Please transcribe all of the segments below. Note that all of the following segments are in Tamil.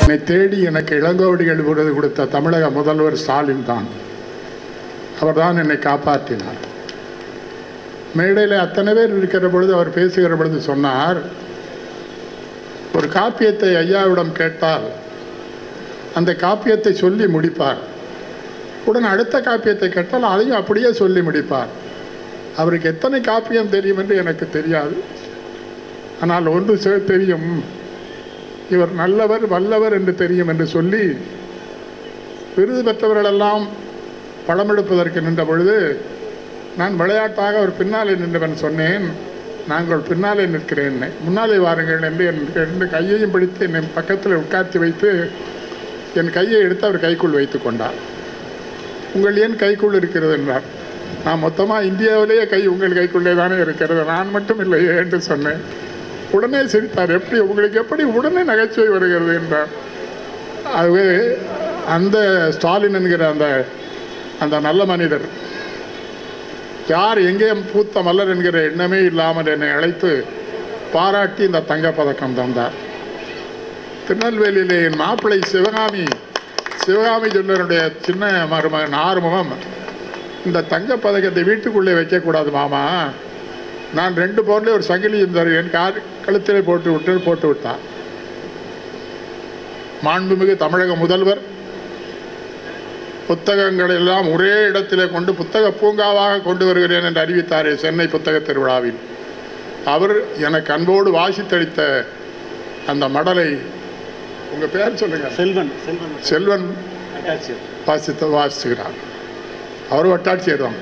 என்னை தேடி எனக்கு இளங்கோவடிகள் விருது கொடுத்த தமிழக முதல்வர் ஸ்டாலின் தான் அவர்தான் என்னை காப்பாற்றினார் மேடையில் அத்தனை பேர் இருக்கிற பொழுது அவர் பேசுகிற பொழுது சொன்னார் ஒரு காப்பியத்தை ஐயாவிடம் கேட்டால் அந்த காப்பியத்தை சொல்லி முடிப்பார் உடன் அடுத்த காப்பியத்தை கேட்டால் அதையும் அப்படியே சொல்லி முடிப்பார் அவருக்கு எத்தனை காப்பியம் தெரியும் என்று எனக்கு தெரியாது ஆனால் ஒன்று செ- தெரியும் இவர் நல்லவர் வல்லவர் என்று தெரியும் என்று சொல்லி விருது பெற்றவர்களெல்லாம் படம் எடுப்பதற்கு நின்ற பொழுது நான் விளையாட்டாக அவர் பின்னாலே நின்றவன் சொன்னேன் நாங்கள் பின்னாலே நிற்கிறேன் முன்னாலே வாருங்கள் என்று என் ரெண்டு கையையும் பிடித்து என்னை பக்கத்தில் உட்கார்த்தி வைத்து என் கையை எடுத்து அவர் கைக்குள் வைத்து கொண்டார் உங்கள் ஏன் கைக்குள் இருக்கிறது என்றார் நான் மொத்தமாக இந்தியாவிலேயே கை உங்கள் கைக்குள்ளே தானே இருக்கிறது நான் மட்டும் இல்லையே என்று சொன்னேன் உடனே சிரித்தார் எப்படி உங்களுக்கு எப்படி உடனே நகைச்சுவை வருகிறது என்றார் ஆகவே அந்த ஸ்டாலின் என்கிற அந்த அந்த நல்ல மனிதர் யார் எங்கே பூத்த மலர் என்கிற எண்ணமே இல்லாமல் என்னை அழைத்து பாராட்டி இந்த தங்கப்பதக்கம் தந்தார் திருநெல்வேலியிலே என் மாப்பிள்ளை சிவகாமி சிவகாமி ஜொல்லருடைய சின்ன மருமகன் ஆறுமுகம் இந்த தங்கப் பதக்கத்தை வீட்டுக்குள்ளே வைக்கக்கூடாது மாமா நான் ரெண்டு பவுன்லேயே ஒரு சங்கிலியும் தருவேன் கார் கழுத்திலே போட்டு விட்டு போட்டு விட்டான் மாண்புமிகு தமிழக முதல்வர் புத்தகங்கள் எல்லாம் ஒரே இடத்திலே கொண்டு புத்தக பூங்காவாக கொண்டு வருகிறேன் என்று அறிவித்தாரே சென்னை புத்தக திருவிழாவில் அவர் எனக்கு அன்போடு வாசித்தளித்த அந்த மடலை உங்கள் பேர் சொல்லுங்க செல்வன் செல்வன் செல்வன் அட்டாச்சியர் வாசித்து வாசிக்கிறார் அவர் வட்டாட்சியர் தான்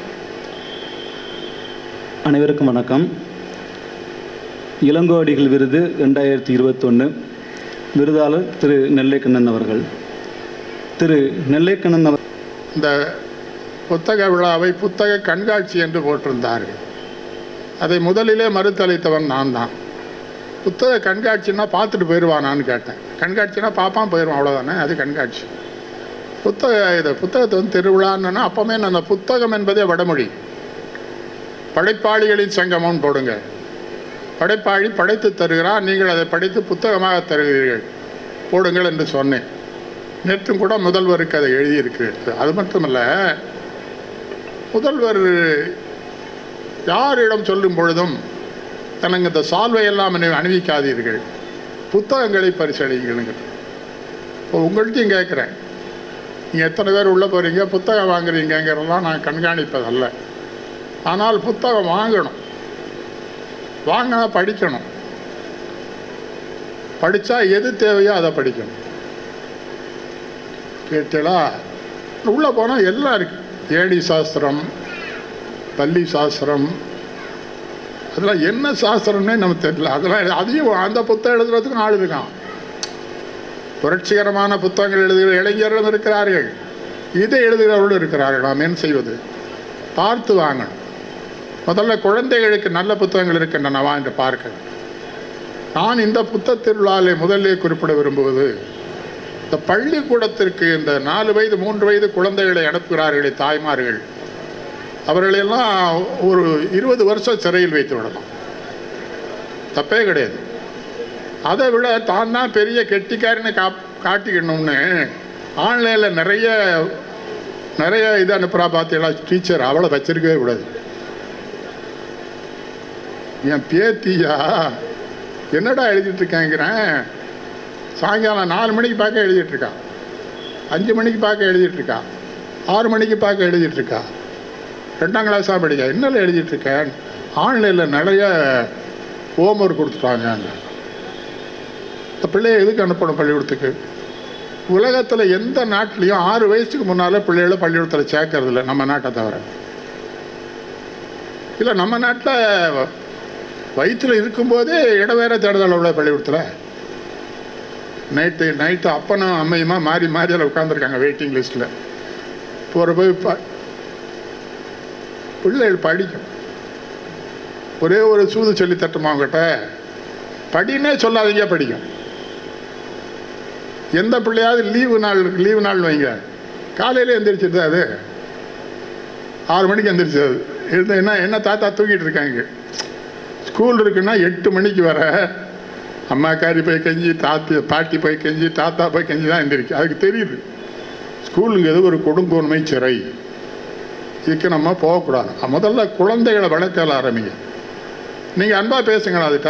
அனைவருக்கும் வணக்கம் இளங்கோவடிகள் விருது ரெண்டாயிரத்தி இருபத்தொன்று விருதாளர் திரு நெல்லைக்கண்ணன் அவர்கள் திரு நெல்லைக்கண்ணன் அவர் இந்த புத்தக விழாவை புத்தக கண்காட்சி என்று போட்டிருந்தார்கள் அதை முதலிலே மறுதளித்தவன் நான் தான் புத்தக கண்காட்சின்னா பார்த்துட்டு போயிடுவானான்னு கேட்டேன் கண்காட்சினா பார்ப்பான் போயிடுவான் அவ்வளோதானே அது கண்காட்சி புத்தக இது புத்தகத்தை வந்து திருவிழான்னு அப்போவே நான் அந்த புத்தகம் என்பதே வடமொழி படைப்பாளிகளின் சங்கமம் போடுங்க படைப்பாளி படைத்து தருகிறார் நீங்கள் அதை படித்து புத்தகமாக தருகிறீர்கள் போடுங்கள் என்று சொன்னேன் நேற்றும் கூட முதல்வருக்கு அதை எழுதியிருக்கிறது அது மட்டுமல்ல முதல்வர் யாரிடம் சொல்லும் பொழுதும் எனக்கு இந்த சால்வை எல்லாம் அணி- அணிவிக்காதீர்கள் புத்தகங்களை பரிசளிங்களுங்க இப்போ உங்கள்கிட்டையும் கேட்குறேன் நீங்கள் எத்தனை பேர் உள்ளே போகிறீங்க புத்தகம் வாங்குறீங்கிறதெல்லாம் நான் கண்காணிப்பதல்ல ஆனால் புத்தகம் வாங்கணும் வாங்கினா படிக்கணும் படித்தா எது தேவையோ அதை படிக்கணும் கேட்டலா உள்ளே போனால் எல்லாம் இருக்கு ஏடி சாஸ்திரம் பள்ளி சாஸ்திரம் அதெல்லாம் என்ன சாஸ்திரம்னே நமக்கு தெரியல அதெல்லாம் அதையும் அந்த புத்தகம் எழுதுறதுக்கும் ஆள் இருக்கான் புரட்சிகரமான புத்தகங்கள் எழுதுகிற இளைஞர்களும் இருக்கிறார்கள் இதை எழுதுகிறவர்களும் இருக்கிறார்கள் நாம் என்ன செய்வது பார்த்து வாங்கணும் முதல்ல குழந்தைகளுக்கு நல்ல புத்தகங்கள் இருக்கின்றனவா என்று பார்க்க நான் இந்த புத்தக திருவிழாவை முதல்லே குறிப்பிட விரும்புவது இந்த பள்ளிக்கூடத்திற்கு இந்த நாலு வயது மூன்று வயது குழந்தைகளை அனுப்புகிறார்களே தாய்மார்கள் அவர்களெல்லாம் ஒரு இருபது வருஷம் சிறையில் வைத்து விடலாம் தப்பே கிடையாது அதை விட தான் தான் பெரிய கெட்டிக்காரன்னு கா காட்டிக்கணும்னு ஆன்லைனில் நிறைய நிறைய இது அனுப்புகிறா பார்த்தீங்களா டீச்சர் அவளை வச்சிருக்கவே கூடாது என் பேத்தியா என்னடா எழுதிட்டு இருக்கேங்கிறேன் சாயங்காலம் நாலு மணிக்கு பார்க்க எழுதிட்டு இருக்கா அஞ்சு மணிக்கு பார்க்க எழுதிட்டு இருக்கா ஆறு மணிக்கு பார்க்க எழுதிட்டு இருக்கா ரெண்டாம் கிளாஸாக படிக்க என்னல எழுதிட்டு இருக்கேன் ஆன்லைனில் நிறைய ஹோம்ஒர்க் கொடுத்துட்டாங்க இந்த பிள்ளைய எதுக்கு அனுப்பணும் பள்ளிக்கூடத்துக்கு உலகத்தில் எந்த நாட்டிலையும் ஆறு வயசுக்கு முன்னால் பிள்ளைகளை பள்ளிக்கூடத்தில் சேர்க்கறது இல்லை நம்ம நாட்டை தவிர இல்லை நம்ம நாட்டில் வயிற்றில் இருக்கும்போதே இடவேற தேடுதல் உள்ள பள்ளிக்கூடத்தில் நைட்டு நைட்டு அப்பனும் அம்மையுமா மாறி மாறி அதில் உட்காந்துருக்காங்க வெயிட்டிங் லிஸ்ட்டில் போகிற போய் ப பிள்ளைகள் படிக்கும் ஒரே ஒரு சூது சொல்லி தட்டுமா அவங்ககிட்ட படினே சொல்லாதீங்க படிக்கும் எந்த பிள்ளையாவது லீவு நாள் லீவு நாள் வைங்க காலையில் எந்திரிச்சிருது அது ஆறு மணிக்கு எந்திரிச்சு அது எழுந்து என்ன என்ன தாத்தா தூங்கிட்டு இருக்காங்க ஸ்கூல் இருக்குன்னா எட்டு மணிக்கு வர அம்மாக்காரி போய் கெஞ்சி தாத்தி பாட்டி போய் கெஞ்சி தாத்தா போய் கெஞ்சி தான் எந்திரிக்கு அதுக்கு தெரியுது ஸ்கூலுங்கிறது ஒரு கொடுங்கோன்மை சிறை இதுக்கு நம்ம போகக்கூடாது முதல்ல குழந்தைகளை வளர்த்தல ஆரம்பிங்க நீங்கள் அன்பாக பேசுங்களா அதுகிட்ட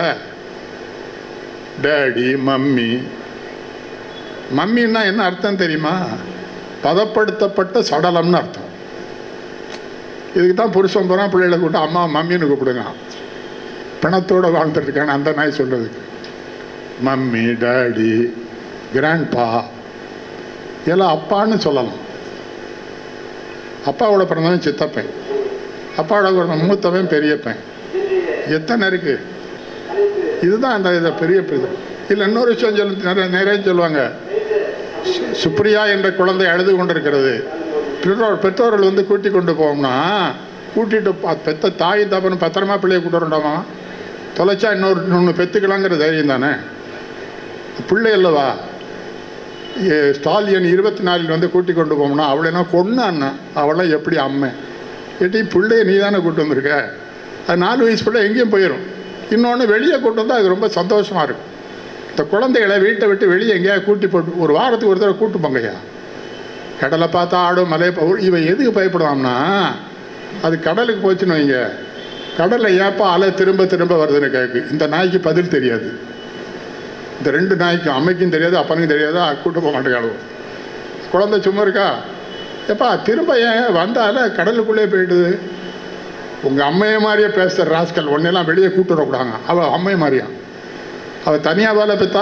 டேடி மம்மி மம்மின்னா என்ன அர்த்தம் தெரியுமா பதப்படுத்தப்பட்ட சடலம்னு அர்த்தம் இதுக்கு தான் புருஷன் புறம் பிள்ளைகளை கூப்பிட்டு அம்மா மம்மின்னு கூப்பிடுங்க பிணத்தோடு வாழ்ந்துட்டு இருக்காங்க அந்த நாய் சொல்றதுக்கு மம்மி டாடி கிராண்ட்பா எல்லாம் அப்பான்னு சொல்லலாம் அப்பாவோட பிறந்தவன் சித்தப்பன் அப்பாவோட பிறந்த மூத்தவன் பெரியப்பன் எத்தனை இருக்கு இதுதான் அந்த இதை பெரிய இது இல்லை இன்னொரு விஷயம் சொல்லி நிறைய நிறைய சொல்லுவாங்க சு- சுப்ரியா என்ற குழந்தை அழுது கொண்டிருக்கிறது பெற்றோர் பெற்றோர்கள் வந்து கூட்டி கொண்டு போவோம்னா கூட்டிட்டு ப- பெத்த தாய் தப்பன்னு பத்திரமா பிள்ளைய கூட்டு வரண்டாமா தொலைச்சா இன்னொரு இன்னொன்று பெற்றுக்கலாங்கிற தைரியம் தானே பிள்ளை அல்லவா ஏ, ஸ்டாலியன் இருபத்தி நாலில் வந்து கூட்டி கொண்டு போகணும்னா அவளை என்ன கொண்டான்னா அவளை எப்படி அம்மை ஏட்டி பிள்ளைய நீ தானே கூட்டு வந்திருக்க அது நாலு வயசு பிள்ளை எங்கேயும் போயிடும் இன்னொன்று வெளியே கூட்டு வந்தால் அது ரொம்ப சந்தோஷமாக இருக்கும் இந்த குழந்தைகளை வீட்டை விட்டு வெளியே எங்கேயாவது கூட்டி போட்டு ஒரு வாரத்துக்கு ஒரு தடவை கூட்டு போங்கய்யா கடலை பார்த்தா ஆடும் மலையை போ- இவன் எதுக்கு பயப்படுவான்னா அது கடலுக்கு போச்சுன்னு வைங்க கடலில் ஏப்பா அலை திரும்ப திரும்ப வருதுன்னு கேட்கு இந்த நாய்க்கு பதில் தெரியாது இந்த ரெண்டு நாய்க்கும் அம்மைக்கும் தெரியாது அப்பனுக்கும் தெரியாது அ- கூட்டு போக மாட்டேங்காளுவோம் குழந்தை சும்மா இருக்கா எப்பா திரும்ப ஏன் வந்தால கடலுக்குள்ளே போயிடுது உங்கள் அம்மையை மாதிரியே பேசுகிற ராஸ்கல் ஒன்னெல்லாம் வெளியே கூட்டு வரக்கூடாங்க அவள் அம்மையை மாதிரியா அவள் தனியாக வேலை பெற்றா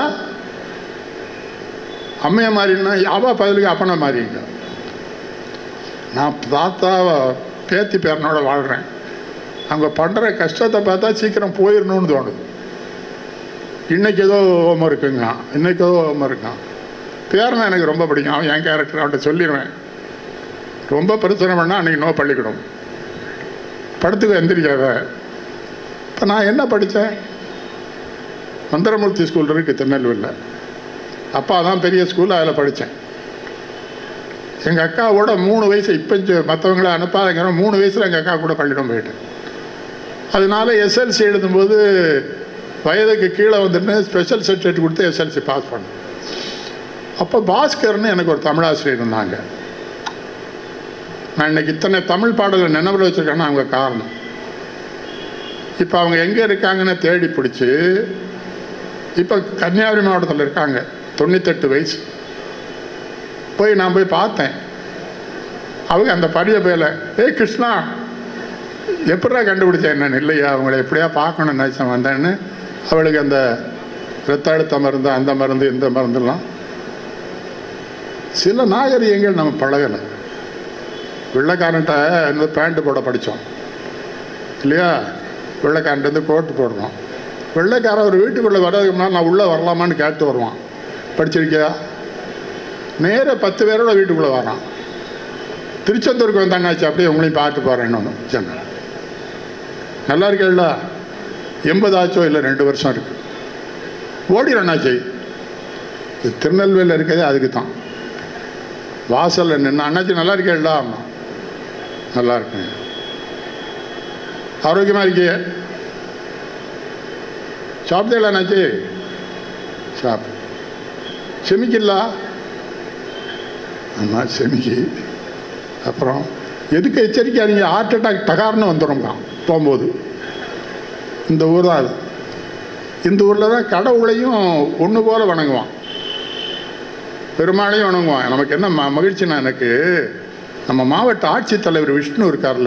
அம்மையை மாதிரின்னா அவள் பதிலுக்கு அப்பனை மாதிரிங்க நான் தாத்தா பேத்தி பேரனோட வாழ்கிறேன் அவங்க பண்ணுற கஷ்டத்தை பார்த்தா சீக்கிரம் போயிடணும்னு தோணுது இன்னைக்கு ஏதோ ஓமம் இருக்குங்க இன்னைக்கு ஏதோ ஓமம் இருக்கான் பேரனை எனக்கு ரொம்ப பிடிக்கும் அவன் என் கேரக்டர் அவன்கிட்ட சொல்லிடுவேன் ரொம்ப பிரச்சனை பண்ணால் அன்றைக்கி நோ பள்ளிக்கூடம் படத்துக்கு எந்திரிக்காத இப்போ நான் என்ன படித்தேன் மந்திரமூர்த்தி ஸ்கூல் இருக்குது திருநெல்வேலியில் அப்பா தான் பெரிய ஸ்கூல் அதில் படித்தேன் எங்கள் அக்காவோட மூணு வயசு இப்போ மற்றவங்கள அனுப்பாதங்கிற மூணு வயசில் எங்கள் அக்கா கூட பள்ளியிடம் போயிட்டேன் அதனால எஸ்எல்சி எழுதும்போது வயதுக்கு கீழே வந்துட்டு ஸ்பெஷல் சர்டிஃபிகேட் கொடுத்து எஸ்எல்சி பாஸ் பண்ணேன் அப்போ பாஸ்கர்னு எனக்கு ஒரு தமிழாசிரியர் இருந்தாங்க நான் இன்னைக்கு இத்தனை தமிழ் பாடலை நினைவில் வச்சுருக்கேன்னா அவங்க காரணம் இப்போ அவங்க எங்கே இருக்காங்கன்னு தேடி பிடிச்சி இப்போ கன்னியாகுமரி மாவட்டத்தில் இருக்காங்க தொண்ணூத்தெட்டு வயசு போய் நான் போய் பார்த்தேன் அவங்க அந்த பரிய பேல ஏய் கிருஷ்ணா எப்படிடா கண்டுபிடிச்சேன் என்னன்னு இல்லையா அவங்கள எப்படியா பார்க்கணும்னு நினச்சேன் வந்தேன்னு அவளுக்கு அந்த ரத்த அழுத்த மருந்து அந்த மருந்து இந்த மருந்துலாம் சில நாகரிகங்கள் நம்ம பழகலை வெள்ளைக்காரன்ட்ட இந்த பேண்ட்டு போட படித்தோம் இல்லையா வெள்ளைக்காரன்ட்டு வந்து கோட்டு போடுறோம் வெள்ளைக்காரன் ஒரு வீட்டுக்குள்ளே வர்றதுக்கு முன்னாடி நான் உள்ளே வரலாமான்னு கேட்டு வருவான் படிச்சிருக்கியா நேராக பத்து பேரோட வீட்டுக்குள்ளே வரான் திருச்செந்தூருக்கு வந்தாங்கனாச்சு அப்படியே உங்களையும் பார்த்து போகிறேன்னு ஒன்று சொன்னேன் நல்லா இருக்கேல்ல எண்பது ஆச்சோ இல்லை ரெண்டு வருஷம் இருக்கு ஓடிடும்னாச்சு இது திருநெல்வேலியில் இருக்கிறதே அதுக்கு தான் வாசலில் நின்று அண்ணாச்சி நல்லா இருக்கேல்ல ஆமா நல்லா இருக்கேன் ஆரோக்கியமாக இருக்கியே சாப்பிட்டேல அண்ணாச்சி சாப்பிட்டு செமிக்கலா ஆமாம் செமிக்கி அப்புறம் எதுக்கு எச்சரிக்கை நீங்கள் ஹார்ட் அட்டாக் டகார்னு வந்துடும்ங்க போகும்போது இந்த ஊர் தான் அது இந்த ஊரில் தான் கடவுளையும் ஒன்று போல வணங்குவான் பெருமாளையும் வணங்குவான் நமக்கு என்ன ம மகிழ்ச்சினா எனக்கு நம்ம மாவட்ட ஆட்சித்தலைவர் விஷ்ணு இருக்கார்ல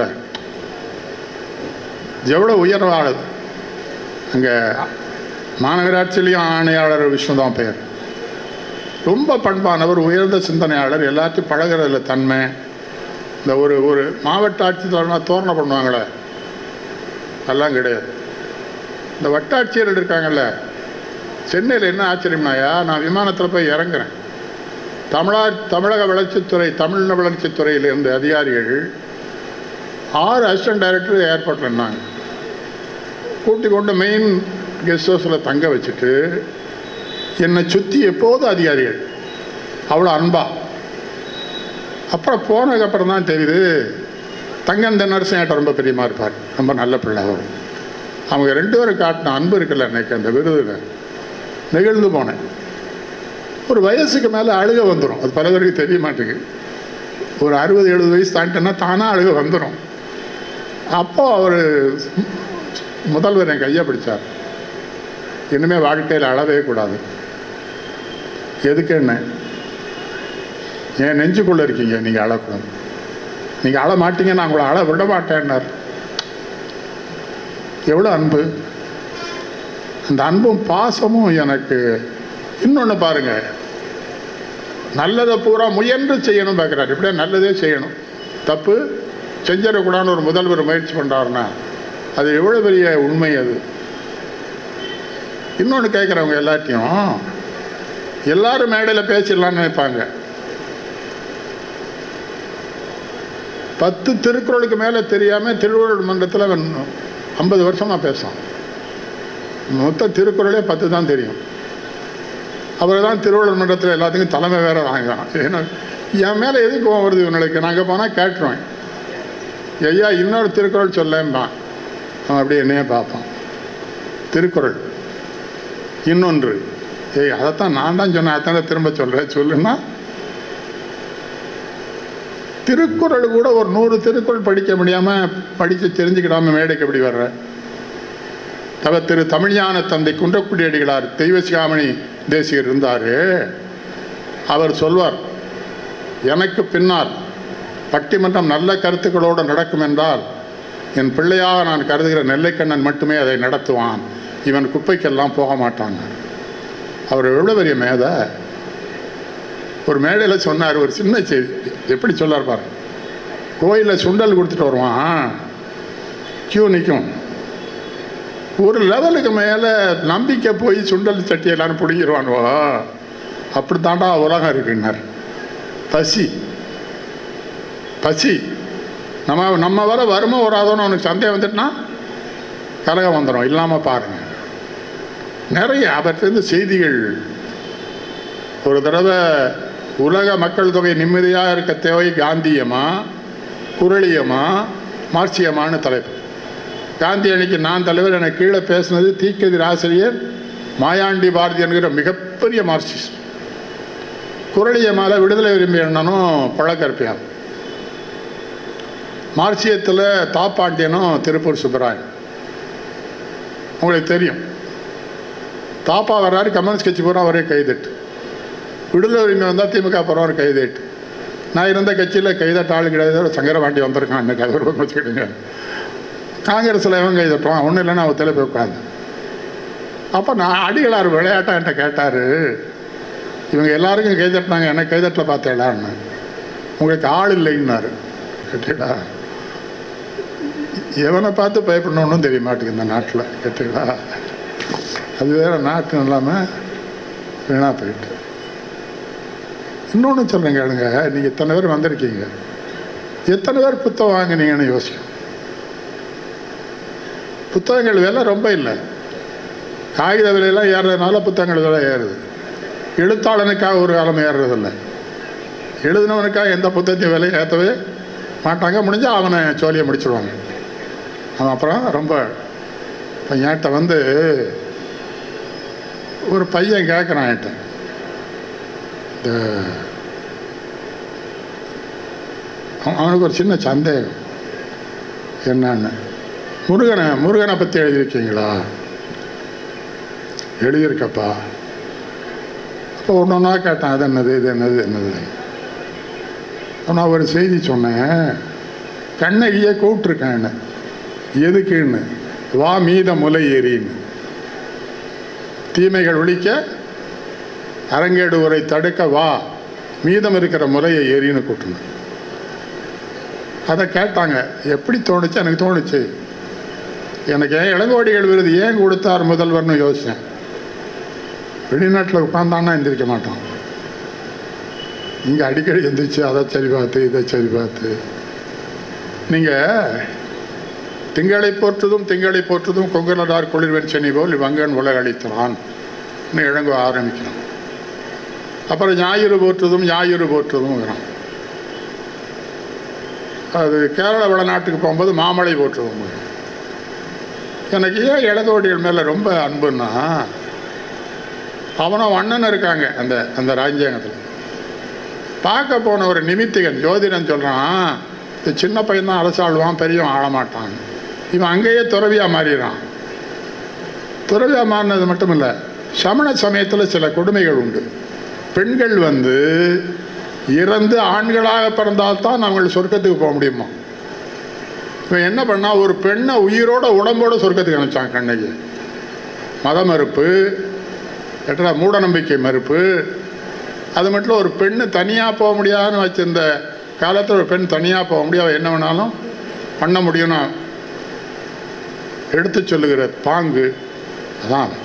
எவ்வளோ உயர்வாளது அங்கே மாநகராட்சியிலையும் ஆணையாளர் விஷ்ணு தான் பெயர் ரொம்ப பண்பானவர் உயர்ந்த சிந்தனையாளர் எல்லாத்தையும் பழகிறதுல தன்மை இந்த ஒரு ஒரு மாவட்ட ஆட்சித்தலைவர்னா தோரணை பண்ணுவாங்களே அதெல்லாம் கிடையாது இந்த வட்டாட்சியர்கள் இருக்காங்கல்ல சென்னையில் என்ன ஆச்சரியம்னாயா நான் விமானத்தில் போய் இறங்குறேன் தமிழா தமிழக வளர்ச்சித்துறை தமிழ் வளர்ச்சித்துறையில் இருந்த அதிகாரிகள் ஆறு அசிஸ்டன்ட் டைரக்டர் ஏர்போர்ட்டில் இருந்தாங்க கூட்டி கொண்டு மெயின் கெஸ்ட் ஹவுஸில் தங்க வச்சுட்டு என்னை சுற்றி எப்போதும் அதிகாரிகள் அவ்வளோ அன்பா அப்புறம் போனதுக்கப்புறம் தான் தெரியுது தங்கம் தென்னரசன் என்கிட்ட ரொம்ப பிரியமா இருப்பார் ரொம்ப நல்ல பிள்ளை அவர் அவங்க ரெண்டு பேரும் காட்டின அன்பு இருக்குல்ல அன்னைக்கு அந்த விருதுல நெகிழ்ந்து போனேன் ஒரு வயசுக்கு மேலே அழுக வந்துடும் அது பல பேருக்கு தெரிய மாட்டேங்குது ஒரு அறுபது எழுபது வயசு தாண்டிட்டேன்னா தானாக அழுக வந்துடும் அப்போ அவர் முதல்வர் என் கையை பிடிச்சார் இனிமேல் வாழ்க்கையில் அழவே கூடாது எதுக்கு என்ன என் நெஞ்சுக்குள்ளே இருக்கீங்க நீங்கள் அழக்கூடாது நீங்கள் அழ மாட்டீங்க நான் உங்களை அழ விட மாட்டேன்னார் எவ்வளோ அன்பு அந்த அன்பும் பாசமும் எனக்கு இன்னொன்று பாருங்க நல்லதை பூரா முயன்று செய்யணும் பார்க்குறாரு இப்படியே நல்லதே செய்யணும் தப்பு செஞ்சிடக்கூடாதுன்னு ஒரு முதல்வர் முயற்சி பண்ணுறாருன்னா அது எவ்வளோ பெரிய உண்மை அது இன்னொன்று கேட்குறவங்க எல்லாத்தையும் எல்லாரும் மேடையில் பேசிடலாம்னு நினைப்பாங்க பத்து திருக்குறளுக்கு மேலே தெரியாமல் திருவள்ளுவர் மன்றத்தில் அவன் ஐம்பது வருஷமாக பேசான் மொத்த திருக்குறளே பத்து தான் தெரியும் அவர் தான் திருவள்ளுவர் மன்றத்தில் எல்லாத்துக்கும் தலைமை வேற வாங்குறான் ஏன்னா என் மேலே எதுக்கு கோவம் வருது இவனுக்கு நாங்கள் போனால் கேட்டுருவேன் ஐயா இன்னொரு திருக்குறள் சொல்லேன்பான் அவன் அப்படியே என்னையே பார்ப்பான் திருக்குறள் இன்னொன்று ஏய் அதைத்தான் நான் தான் சொன்னேன் அதானே திரும்ப சொல்கிறேன் சொல்லுன்னா திருக்குறள் கூட ஒரு நூறு திருக்குறள் படிக்க முடியாமல் படித்து தெரிஞ்சுக்கிடாம மேடைக்கு எப்படி வர்ற தவ திரு தமிழ்ஞான தந்தை குன்றக்குடி அடிகளார் தெய்வசிகாமணி தேசிகர் இருந்தார் அவர் சொல்வார் எனக்கு பின்னால் பட்டிமன்றம் நல்ல கருத்துக்களோடு நடக்கும் என்றால் என் பிள்ளையாக நான் கருதுகிற நெல்லைக்கண்ணன் மட்டுமே அதை நடத்துவான் இவன் குப்பைக்கெல்லாம் போக மாட்டான் அவர் எவ்வளோ பெரிய மேதை ஒரு மேடையில் சொன்னார் ஒரு சின்ன செய்தி எப்படி சொல்லார் பாரு கோயிலில் சுண்டல் கொடுத்துட்டு வருவான் கியூ நிற்கும் ஒரு லெவலுக்கு மேலே நம்பிக்கை போய் சுண்டல் சட்டி எல்லாரும் பிடிங்கிடுவானுவோ அப்படி தாண்டா உலகம் இருக்குன்னார் பசி பசி நம்ம நம்ம வர வருமோ வராதோன்னு அவனுக்கு சந்தேகம் வந்துட்டுனா கலகம் வந்துடும் இல்லாமல் பாருங்கள் நிறைய அவற்றிலிருந்து செய்திகள் ஒரு தடவை உலக மக்கள் தொகை நிம்மதியாக இருக்க தேவை காந்தியமா குரளியமா மார்க்சியமான்னு தலைப்பு காந்தி அன்னைக்கு நான் தலைவர் எனக்கு கீழே பேசினது தீக்கதிர் ஆசிரியர் மாயாண்டி பாரதி என்கிற மிகப்பெரிய மார்க்சிஸ்ட் குரளியமால விடுதலை விரும்பி அண்ணனும் பழக்கற்பியான் மார்க்சியத்தில் தாப்பாண்டியனும் திருப்பூர் சுப்பராயன் உங்களுக்கு தெரியும் தாப்பா வர்றாரு கம்யூனிஸ்ட் கட்சி பூரா ஒரே கைதட்டு விடுதலை உரிமை வந்தால் திமுக போகிற ஒரு கைதேட்டு நான் இருந்த கட்சியில் கைதட்ட ஆள் கிடையாது சங்கரபாண்டி வந்திருக்கான் இன்னைக்கு அது ஒரு வச்சுக்கிடுங்க காங்கிரஸில் இவன் கைதட்டுவான் ஒன்றும் இல்லைன்னா அவன் தலை போய் உட்காந்து அப்போ நான் அடிகளார் விளையாட்டா என்கிட்ட கேட்டார் இவங்க எல்லாருக்கும் கைதட்டினாங்க எனக்கு கைதட்டில் பார்த்தேடான்னு உங்களுக்கு ஆள் இல்லைன்னாரு கேட்டீங்களா எவனை பார்த்து பயப்படணும்னு தெரிய மாட்டேங்குது இந்த நாட்டில் கேட்டீங்களா அது வேற நாட்டு இல்லாமல் வீணாக போயிட்டு இன்னொன்று சொல்லுங்க கேளுங்க நீங்கள் இத்தனை பேர் வந்திருக்கீங்க எத்தனை பேர் புத்தகம் வாங்கினீங்கன்னு யோசிக்கும் புத்தகங்கள் விலை ரொம்ப இல்லை காகித விலையெல்லாம் ஏறுறதுனால புத்தகங்கள் விலை ஏறுது எழுத்தாளனுக்காக ஒரு காலம் ஏறுறதில்ல எழுதினவனுக்காக எந்த புத்தகத்தையும் விலை ஏற்றவே மாட்டாங்க முடிஞ்சால் அவனை சோழியை முடிச்சிடுவாங்க அவன் அப்புறம் ரொம்ப இப்போ என்கிட்ட வந்து ஒரு பையன் கேட்குறான் என்கிட்ட இந்த அவன் அவனுக்கு ஒரு சின்ன சந்தேகம் என்னன்னு முருகனை முருகனை பற்றி எழுதியிருக்கீங்களா எழுதியிருக்கப்பா அப்போ ஒன்று ஒன்றா கேட்டான் அது என்னது இது என்னது என்னது நான் ஒரு செய்தி சொன்னேன் கண்ணகியை கூப்பிட்ருக்கேன் என்ன எதுக்குன்னு வா மீத முலை ஏறின்னு தீமைகள் ஒழிக்க அரங்கேடு உரை தடுக்க வா மீதம் இருக்கிற முறையை ஏறின்னு கூட்டணும் அதை கேட்டாங்க எப்படி தோணுச்சு எனக்கு தோணுச்சு எனக்கு ஏன் இளங்கோடிகள் விருது ஏன் கொடுத்தார் முதல்வர்னு யோசித்தேன் வெளிநாட்டில் உட்காந்தான்னா எந்திரிக்க மாட்டான் இங்கே அடிக்கடி எந்திரிச்சு அதை சரி பார்த்து இதை சரி பார்த்து நீங்கள் திங்களை போற்றுதும் திங்களை போற்றுதும் கொங்கலடார் குளிர்வெண் செனி போல் வங்கன் உலக அளித்தான் இழங்க ஆரம்பிக்கிறான் அப்புறம் ஞாயிறு போற்றுதும் ஞாயிறு போற்றுதும் அது கேரள வடநாட்டுக்கு போகும்போது மாமலை போற்றுதும் வரும். எனக்கு ஏன் இளங்கோடிகள் மேலே ரொம்ப அன்புன்னா அவனும் அண்ணன் இருக்காங்க அந்த அந்த ராஜ்யாங்கத்தில் பார்க்க போன ஒரு நிமித்திகன் ஜோதிடன் சொல்கிறான் இந்த சின்ன பையன் தான் அரசாளுவான் பெரியவன் ஆளமாட்டான் இவன் அங்கேயே துறவியாக மாறிடுறான் துறவியாக மாறினது மட்டும் இல்லை சமண சமயத்தில் சில கொடுமைகள் உண்டு பெண்கள் வந்து இறந்து ஆண்களாக பிறந்தால்தான் அவங்கள் சொர்க்கத்துக்கு போக முடியுமா இவன் என்ன பண்ணா ஒரு பெண்ணை உயிரோட உடம்போட சொர்க்கத்துக்கு அனுப்பிச்சான் கண்ணகி மத மறுப்பு எட்டா மூட நம்பிக்கை மறுப்பு அது மட்டும் இல்ல, ஒரு பெண்ணு தனியாக போக முடியாதுன்னு வச்சிருந்த காலத்தில் ஒரு பெண் தனியாக போக முடியாது அவ என்ன வேணாலும் பண்ண முடியும்னு எடுத்து சொல்லுகிற பாங்கு அதான் அவன்.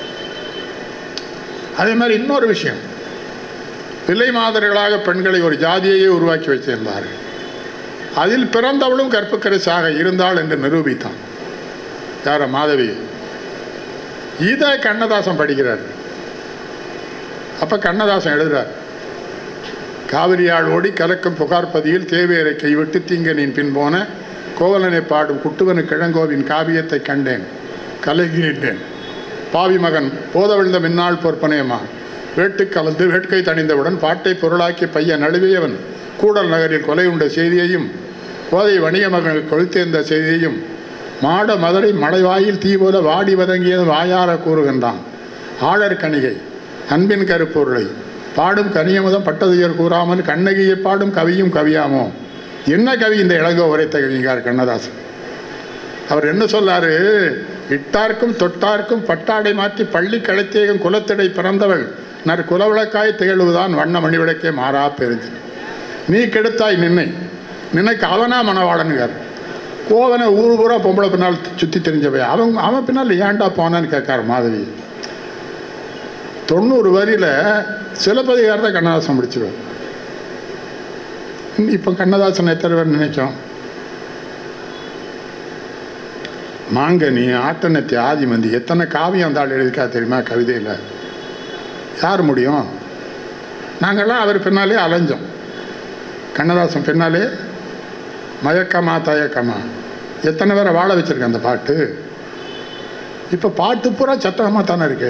அதே மாதிரி இன்னொரு விஷயம் விலை மாதர்களாக பெண்களை ஒரு ஜாதியையே உருவாக்கி வச்சிருந்தார்கள் அதில் பிறந்தவளும் கற்புக்கரசாக இருந்தாள் என்று நிரூபித்தான் யார மாதவி இதை கண்ணதாசன் படிக்கிறார் அப்ப கண்ணதாசன் எழுதுறார் காவிரியாள் ஓடி கலக்கும் புகார் பதியில் தேவேரை கைவிட்டு தீங்கனின் பின் போன கோவலனை பாடும் குட்டுவனு கிழங்கோவின் காவியத்தை கண்டேன் கலகிட்டேன் பாவி மகன் போதவிழ்ந்த மின்னாள் பொற்பனையமா வேட்டு கலந்து வேட்கை தணிந்தவுடன் பாட்டை பொருளாக்கி பையன் நழுவியவன் கூடல் நகரில் கொலை உண்ட செய்தியையும் போதை வணிக மகன் கொழுத்தேர்ந்த செய்தியையும் மாட மதுரை மலைவாயில் தீ போல வாடி வதங்கியது வாயார கூறுகின்றான் ஆழர் கணிகை அன்பின் கருப்பொருளை பாடும் கனியமுதம் பட்டதுயர் கூறாமல் கண்ணகியை பாடும் கவியும் கவியாமோ என்ன கவி இந்த இளங்கோ உரைத்த கவிங்கார் கண்ணதாசன் அவர் என்ன சொல்லாரு இட்டார்க்கும் தொட்டார்க்கும் பட்டாடை மாற்றி பள்ளி கழைத்தேகம் குலத்திடை பிறந்தவள் நற் குலவிளக்காய் திகழ்வுதான் வண்ண மணிவிளக்கே மாறா பெருஞ்சு நீ கெடுத்தாய் நின்னை நினைக்கு அவனா மணவாளனுங்கார் கோவனை ஊர் பூரா பொம்பளை பின்னால் சுற்றி தெரிஞ்சவை அவன் அவன் பின்னால் ஏன்டா போனான்னு கேட்காரு மாதவி தொண்ணூறு வரியில் சிலப்பதிகாரத்தை கண்ணதாசன் முடிச்சிருவார் இப்போ கண்ணதாசன் எத்தனை பேர் நினைச்சோம் மாங்கனி ஆட்டனத்தி ஆதிமந்தி எத்தனை காவியம் அந்த ஆள் எழுதிக்கா தெரியுமா கவிதையில் யார் முடியும் நாங்கள்லாம் அவர் பின்னாலே அலைஞ்சோம் கண்ணதாசன் பின்னாலே மயக்கமா தயக்கமா எத்தனை பேரை வாழ வச்சிருக்கேன் அந்த பாட்டு இப்போ பாட்டு பூரா சத்தமாக தானே இருக்கு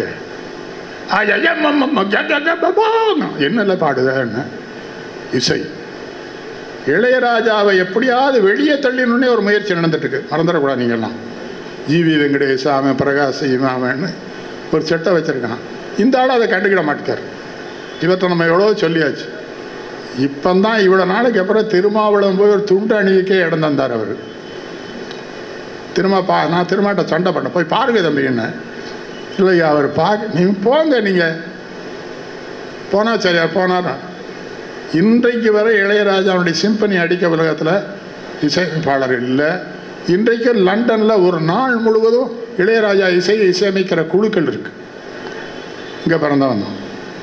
என்னல பாடுதேன்னு இசை இளையராஜாவை எப்படியாவது வெளியே தள்ளினே ஒரு முயற்சி நடந்துட்டு இருக்கு மறந்துடக்கூடாது நீங்கள்லாம் ஜிவி வெங்கடேஷ் அவன் பிரகாஷ் இவன் அவன்னு ஒரு செட்டை வச்சிருக்கான் இந்த ஆள் அதை கண்டுக்கிட மாட்டேக்கார் இவற்றை நம்ம எவ்வளோ சொல்லியாச்சு இப்போந்தான் இவ்வளோ நாளைக்கு அப்புறம் திருமாவளம் போய் ஒரு துண்டு அணிவிக்கே இடம் தந்தார் அவர் திரும்ப பா நான் திருமாட்ட சண்டை பண்ண போய் பாருங்க தம்பி என்ன இல்லையா அவர் பார்க்க நீங்கள் போங்க நீங்கள் போனால் சரியா போனாரா இன்றைக்கு வரை இளையராஜாவுடைய சிம்பனி அடிக்க உலகத்தில் இசையமைப்பாளர் இல்லை இன்றைக்கு லண்டனில் ஒரு நாள் முழுவதும் இளையராஜா இசையை இசையமைக்கிற குழுக்கள் இருக்கு இங்கே பிறந்தவன் தான்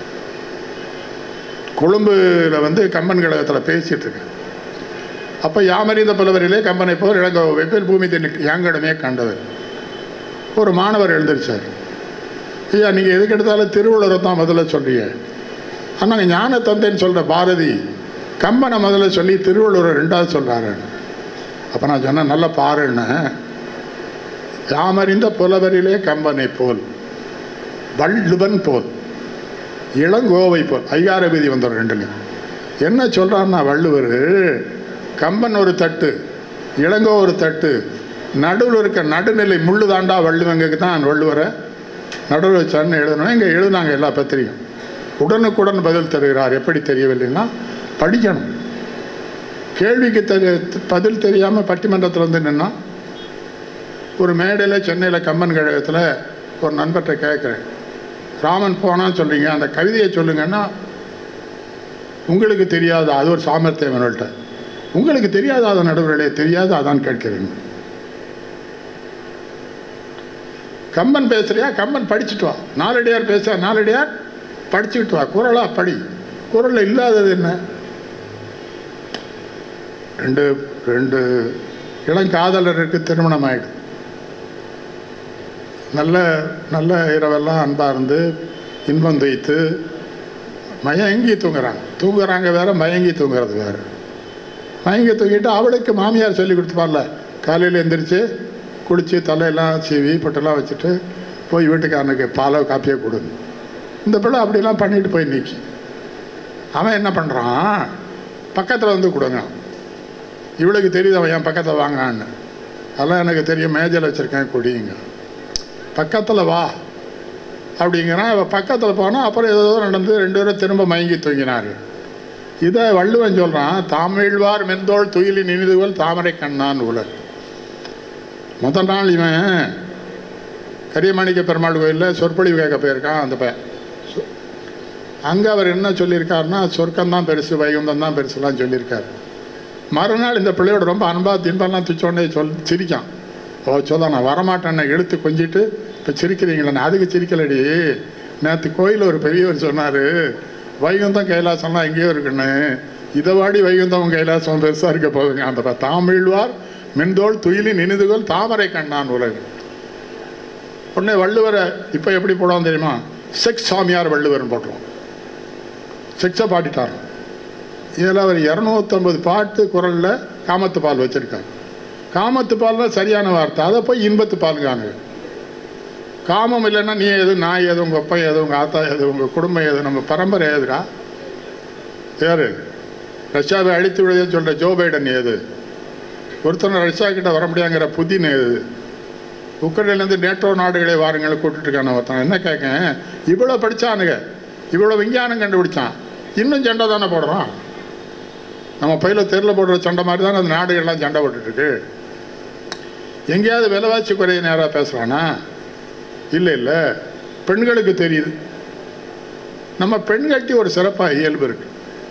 கொழும்புல வந்து கம்பன் கழகத்தில் பேசிட்டு இருக்கேன் அப்போ யாமறிந்த புலவரிலே கம்பனை போல் இளங்கோ வெவ்வேறு பூமி தென் யாங்கடமே கண்டவர் ஒரு மாணவர் எழுந்திருச்சார் ஐயா நீங்கள் எதுக்கு எடுத்தாலும் திருவள்ளுவரை தான் முதல்ல சொல்றீங்க ஆனால் ஞான தந்தைன்னு சொல்கிற பாரதி கம்பனை முதல்ல சொல்லி திருவள்ளுவரை ரெண்டாவது சொல்கிறாரு அப்போ நான் சொன்னேன் நல்ல பாருன்னு யாமறிந்த புலவரிலே கம்பனை போல் வள்ளுவன் போல் இளங்கோவை போல் ஐயார வீதி வந்தவர் ரெண்டுலையும் என்ன சொல்கிறாருன்னா வள்ளுவர் கம்பன் ஒரு தட்டு இளங்கோ ஒரு தட்டு நடுவில் இருக்க நடுநிலை முள்ளு தாண்டா வள்ளுவங்களுக்கு தான் வள்ளுவரை நடுவில் வச்சான்னு எழுதணும் இங்கே எழுதுனாங்க எல்லா பத்திரிகையும் உடனுக்குடன் பதில் தருகிறார் எப்படி தெரியவில்லைன்னா படிக்கணும் கேள்விக்கு தெரிய பதில் தெரியாமல் பட்டிமன்றத்தில் வந்து நின்னா ஒரு மேடையில் சென்னையில் கம்பன் கழகத்தில் ஒரு நண்பர்கிட்ட கேட்குறேன் ராமன் போனான்னு சொல்கிறீங்க அந்த கவிதையை சொல்லுங்கன்னா உங்களுக்கு தெரியாத அது ஒரு சாமர்த்தியம் என்னள்கிட்ட உங்களுக்கு தெரியாத அதன் நடுவர்களே தெரியாத அதான் கேட்கிறேன் கம்பன் பேசுறியா கம்பன் படிச்சுட்டு வா நாலடியார் பேசுறா நாலடியார் படிச்சுக்கிட்டு வா குரலா படி குரலில் இல்லாதது என்ன ரெண்டு ரெண்டு இளங்காதலருக்கு திருமணம் ஆயிடுது நல்ல நல்ல இரவெல்லாம் அன்பாக இருந்து இன்பம் தைத்து மயங்கி தூங்குறாங்க தூங்குறாங்க வேற மயங்கி தூங்குறது வேற மயங்கி தூங்கிட்டு அவளுக்கு மாமியார் சொல்லி கொடுத்துப்பார்ல காலையில் எந்திரிச்சு குளித்து தலையெல்லாம் சீவி பொட்டெல்லாம் வச்சுட்டு போய் வீட்டுக்காரனுக்கு பாலோ காப்பியோ கொடு இந்த பிள்ளை அப்படிலாம் பண்ணிட்டு போய் நிற்கி அவன் என்ன பண்ணுறான் பக்கத்தில் வந்து கொடுங்க இவளுக்கு தெரியுது அவன் என் பக்கத்தில் வாங்கினான்னு அதெல்லாம் எனக்கு தெரியும் மேஜையில் வச்சுருக்கேன் குடிங்க பக்கத்தில் வா அப்படிங்கிறான் அவள் பக்கத்தில் போனால் அப்புறம் ஏதோ நடந்து ரெண்டு பேரும் திரும்ப மயங்கி தூங்கினார் இதை வள்ளுவன் சொல்கிறான் தாமிழ்வார் மெந்தோள் துயிலின் இனிதுவல் தாமரை கண்ணான் உலர் முதல் நாள் இவன் கரியமாணிக்க பெருமாள் கோயிலில் சொற்பொழிவு கேட்க போயிருக்கான் அந்த பையன் அங்கே அவர் என்ன சொல்லியிருக்காருன்னா சொர்க்கம்தான் பெருசு வைகுந்தம் தான் பெருசுலாம் சொல்லியிருக்காரு மறுநாள் இந்த பிள்ளையோட ரொம்ப அன்பாக தின்பெல்லாம் துச்சோடனே சொல் சிரிக்கான் ஓ சொல்ல நான் வரமாட்டேன்னு எடுத்து கொஞ்சிட்டு இப்போ சிரிக்கிறீங்களே அதுக்கு சிரிக்கலடி நேற்று கோயில் ஒரு பெரியவர் சொன்னார் வைகுந்தம் கைலாசம்லாம் எங்கேயோ இருக்குன்னு இதை வாடி வைகுந்தம் கைலாசம் பெருசாக இருக்க போகுதுங்க அந்த ப- தாமிழ்வார் மென்தோள் துயிலின் இனிதுகள் தாமரை கண்ணான் உலகு உடனே வள்ளுவரை இப்போ எப்படி போடுவோம் தெரியுமா செக்ஸ் சாமியார் வள்ளுவர்னு போட்டுருவோம் செக்ஸை பாடிட்டார் இதில் அவர் இரநூத்தம்பது பாட்டு குரலில் காமத்து பால் வச்சுருக்கார் காமத்து பால்னால் சரியான வார்த்தை அதை போய் இன்பத்து பாலுங்கானுங்க காமம் இல்லைன்னா நீ எது நான் எது உங்கள் அப்பா எது உங்கள் ஆத்தா எது உங்கள் குடும்பம் எது நம்ம பரம்பரை எதுடா யார் ரஷ்யாவை அழித்து விடுதுன்னு சொல்கிற ஜோ பைடன் எது ஒருத்தனை ரஷ்யா கிட்ட வர முடியாங்கிற புதின் எது உக்ரைன்லேருந்து நேட்டோ நாடுகளை வாருங்களை கூட்டிட்டு இருக்கான ஒருத்தன் என்ன கேட்கேன் இவ்வளோ படித்தானுங்க இவ்வளோ விஞ்ஞானம் கண்டுபிடிச்சான் இன்னும் சண்டை தானே போடுறான் நம்ம பையில தெருவில் போடுற சண்டை மாதிரி தானே அந்த நாடுகள்லாம் சண்டை போட்டுட்ருக்கு எங்கேயாவது விலைவாசி குறைய நேராக பேசுகிறானா இல்லை இல்லை பெண்களுக்கு தெரியுது நம்ம பெண் கட்டி ஒரு சிறப்பாக இயல்பு இருக்கு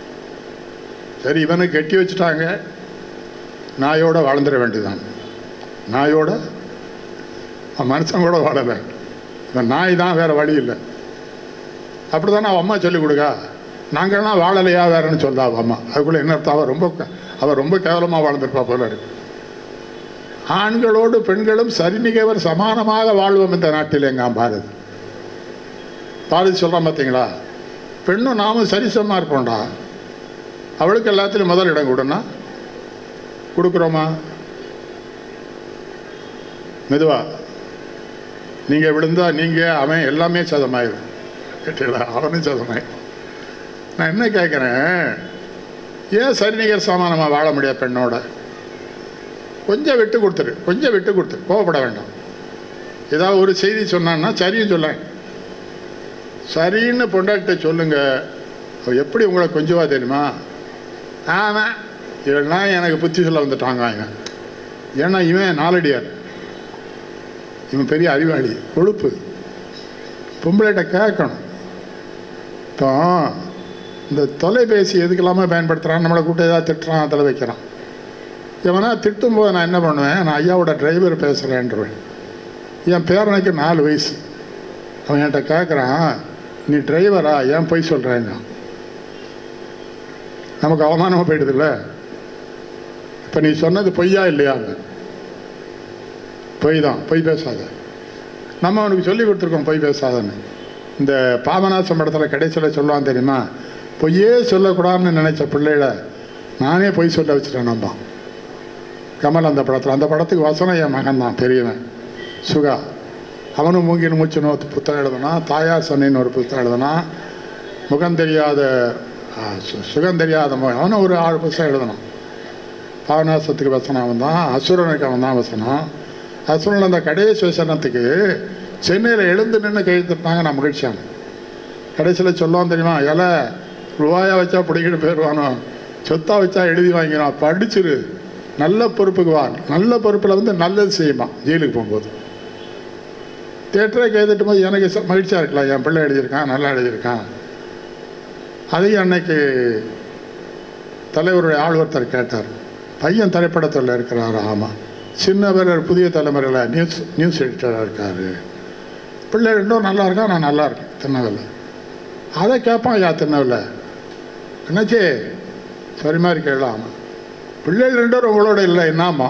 சரி இவனை கட்டி வச்சுட்டாங்க நாயோட வாழ்ந்துட வேண்டியதான் நாயோட அவன் மனுஷன் கூட வாழலை இவன் நாய் தான் வேறு வழி இல்லை அப்படி தானே அவன் அம்மா சொல்லிக் கொடுக்கா நாங்கள்லாம் வாழலையா வேறன்னு சொல்றா அவள் அம்மா அதுக்குள்ளே என்ன அர்த்தம் அவள் ரொம்ப க- அவள் ரொம்ப கேவலமாக வாழ்ந்திருப்பா போல இருக்கு ஆண்களோடு பெண்களும் சரிநிகவர் சமானமாக வாழ்வோம் இந்த நாட்டில் எங்காம் பாரதி பாரதி சொல்கிறான் பார்த்தீங்களா பெண்ணும் நாமும் சரிசமமாக இருப்போம்டா அவளுக்கு எல்லாத்துலேயும் முதல் இடம் கொடுன்னா கொடுக்குறோமா மெதுவா நீங்கள் விழுந்தா நீங்கள் அவன் எல்லாமே சதமாயிரும் கேட்டீங்களா அவனும் சதமாயிரும் நான் என்ன கேட்குறேன் ஏன் சரிநிகர் சமானமாக வாழ முடியாது பெண்ணோட கொஞ்சம் விட்டு கொடுத்துரு கொஞ்சம் விட்டு கொடுத்துரு கோவப்பட வேண்டாம் ஏதாவது ஒரு செய்தி சொன்னான்னா சரின்னு சொல்ல சரின்னு பொண்டாட்டிட்ட சொல்லுங்க அவ எப்படி உங்களை கொஞ்சவா தெரியுமா ஆமாம் இவெல்லாம் எனக்கு புத்தி சொல்ல வந்துட்டாங்க இவன் ஏன்னா இவன் நாலடியார் இவன் பெரிய அறிவாளி கொழுப்பு பொம்பளைகிட்ட கேட்கணும் இப்போ இந்த தொலைபேசி எதுக்கெல்லாமே பயன்படுத்துகிறான் நம்மளை கூப்பிட்டு ஏதாவது திட்டுறான் அதில் வைக்கிறான் இவனா திட்டும்போது நான் என்ன பண்ணுவேன் நான் ஐயாவோட டிரைவர் பேசுகிறேன்றேன் என் பேரனுக்கு நாலு வயசு அவன் என்கிட்ட கேட்குறான் நீ டிரைவரா ஏன் பொய் சொல்கிறேங்க நமக்கு அவமானமாக போயிடுதுல்ல இப்போ நீ சொன்னது பொய்யா இல்லையாங்க பொய் தான் பொய் பேசாத நம்ம அவனுக்கு சொல்லி கொடுத்துருக்கோம் பொய் பேசாதன்னு இந்த பாபநாசம் படத்தில் கடைசியில் சொல்லுவான் தெரியுமா பொய்யே சொல்லக்கூடாதுன்னு நினைச்ச பிள்ளைகளை நானே பொய் சொல்ல வச்சுட்டேன் நம்ப கமல் அந்த படத்தில் அந்த படத்துக்கு வசனம் என் மகன் தான் பெரியவன் சுகா அவனும் மூங்கில் மூச்சு நோத்து புத்தகம் எழுதுனான் தாயார் சொன்னின்னு ஒரு புத்தகம் எழுதுனான் முகம் தெரியாத ஆ, சு- சுகம் தெரியாத மு- அவனும் ஒரு ஆறு புத்தகம் எழுதணும் பாவநாசத்துக்கு வசனம் அவன் தான் அசுரனுக்கு அவன் தான் வசனம் அசுரன் அந்த கடைசி வசனத்துக்கு சென்னையில் எழுந்து நின்று கைத்தட்டினாங்க நான் மகிழ்ச்சியான கடைசியில் சொல்லுவான் தெரியுமா இலை ரூபாயா வச்சா பிடிக்கிட்டு போயிடுவானோ சொத்தா வச்சா எழுதி வாங்கிடுவான் படிச்சிரு நல்ல பொறுப்புக்கு வா நல்ல பொறுப்பில் வந்து நல்லது செய்யுமா ஜெயிலுக்கு போகும்போது தேட்டரே கைதட்டும் போது எனக்கு ச- மகிழ்ச்சியாக இருக்கலாம் என் பிள்ளை எழுதியிருக்கான் நல்லா எழுதியிருக்கான் அதையும் அன்னைக்கு தலைவருடைய ஆள் ஒருத்தர் கேட்டார் பையன் திரைப்படத்தில் இருக்கிறார் ஆமாம் சின்னவர் புதிய தலைமுறையில் நியூஸ் நியூஸ் எடிட்டராக இருக்கார் பிள்ளை ரெண்டும் நல்லா இருக்கா நான் நல்லா இருக்கேன் திருநெல்வேலியில் அதை கேட்பான் யா திருநெல்வேலியில் என்னாச்சு சரி மாதிரி கேட்கலாம் பிள்ளைகள் ரெண்டும் உங்களோட இல்லை என்னம்மா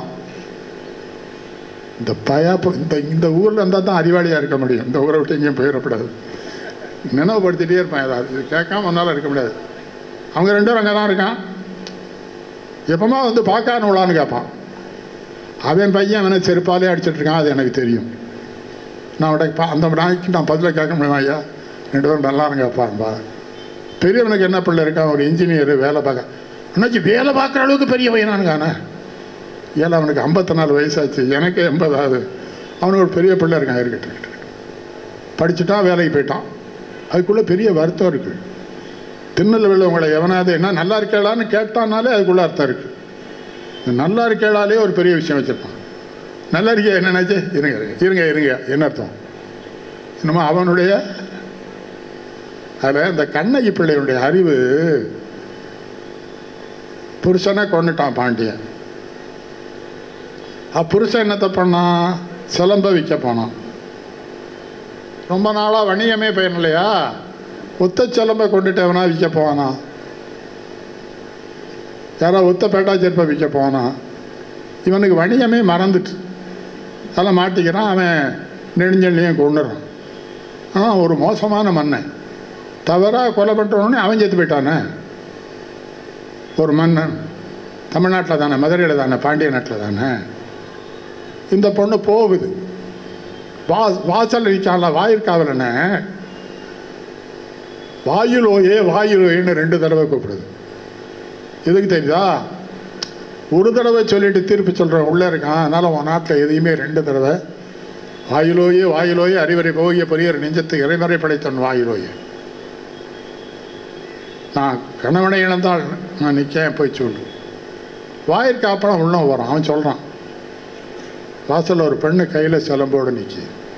இந்த பயா இந்த இந்த ஊரில் இருந்தால் தான் அறிவாளியாக இருக்க முடியும் இந்த ஊரை விட்டு எங்கேயும் போயிடக்கூடாது நினைவுபடுத்திட்டே இருப்பான் ஏதாவது இது கேட்காம ஒன்றால் இருக்க முடியாது அவங்க ரெண்டு பேரும் அங்கே தான் இருக்கான் எப்பமா வந்து பார்க்கான விழான்னு கேட்பான் அவன் பையன் அவனை செருப்பாலே அடிச்சிட்டு இருக்கான் அது எனக்கு தெரியும் நான் அவட பா அந்த நாய்க்கு நான் பதிலாக கேட்க முடியுமா ஐயா ரெண்டு பேரும் நல்லா இருங்கப்பான்பா பெரியவனுக்கு என்ன பிள்ளை இருக்கான் ஒரு இன்ஜினியர் வேலை பார்க்க அண்ணாச்சி வேலை பார்க்குற அளவுக்கு பெரிய பையனானுங்கானே ஏழை அவனுக்கு ஐம்பத்தி நாலு வயசாச்சு எனக்கு எண்பதாவது அவனுக்கு ஒரு பெரிய பிள்ளை இருக்கான் இருக்கட்டும் இருக்கட்டும். படிச்சுட்டான் வேலைக்கு போயிட்டான் அதுக்குள்ளே பெரிய வருத்தம் இருக்குது திருநெல்வேலியில் உங்களை எவனாவது என்ன நல்லா இருக்கலான்னு கேட்டானாலே அதுக்குள்ளே அர்த்தம் இருக்குது இந்த நல்லா இருக்கலாலே ஒரு பெரிய விஷயம் வச்சுருப்பான் நல்லா இருக்கியா என்னன்னாச்சு இருங்க இருங்க இருங்க இருங்க என்ன அர்த்தம் என்னமோ அவனுடைய அதில் இந்த கண்ணகி பிள்ளையுடைய அறிவு புருஷனை கொண்டுட்டான் பாண்டியன் அ புருஷன் என்னத்தை பண்ணான் சிலம்ப விற்க போனான் ரொம்ப நாளாக வணிகமே பயனில்லையா ஒத்த சிலம்பை கொண்டுட்டவனா விற்க போவானா யாரோ ஒத்த பேட்டா செருப்பை விற்க போவானா இவனுக்கு வணிகமே மறந்துட்டு அதில் மாட்டிக்கிறான் அவன் நெடுஞ்செல்லையும் கொண்டுறான் ஆ ஒரு மோசமான மன்னன் தவறாக கொலை பண்ணுறோன்னே அவன் செத்து போயிட்டானே ஒரு மன்னன் தமிழ்நாட்டில் தானே மதுரையில் தானே பாண்டிய நாட்டில் தானே இந்த பொண்ணு போகுது வா வாசல் இருக்கான்ல வாயிற்காவலனை வாயிலோயே வாயிலோயேன்னு ரெண்டு தடவை கூப்பிடுது எதுக்கு தெரியுதா ஒரு தடவை சொல்லிட்டு தீர்ப்பு சொல்கிறவன் உள்ளே இருக்கான் அதனால் உன் நாட்டில் எதையுமே ரெண்டு தடவை வாயிலோயே வாயிலோயே அறிவரை போகிய பெரியர் நெஞ்சத்து இறைமறை படைத்தவன் வாயிலோயே நான் கணவனை இழந்தால் நான் நிற்கேன் போய் சொல்லு வாயிற்காப்படம் உள்ள வரான் அவன் சொல்கிறான் வாசல்ல ஒரு பெண்ணு கையில் சிலம்போடு நிற்கி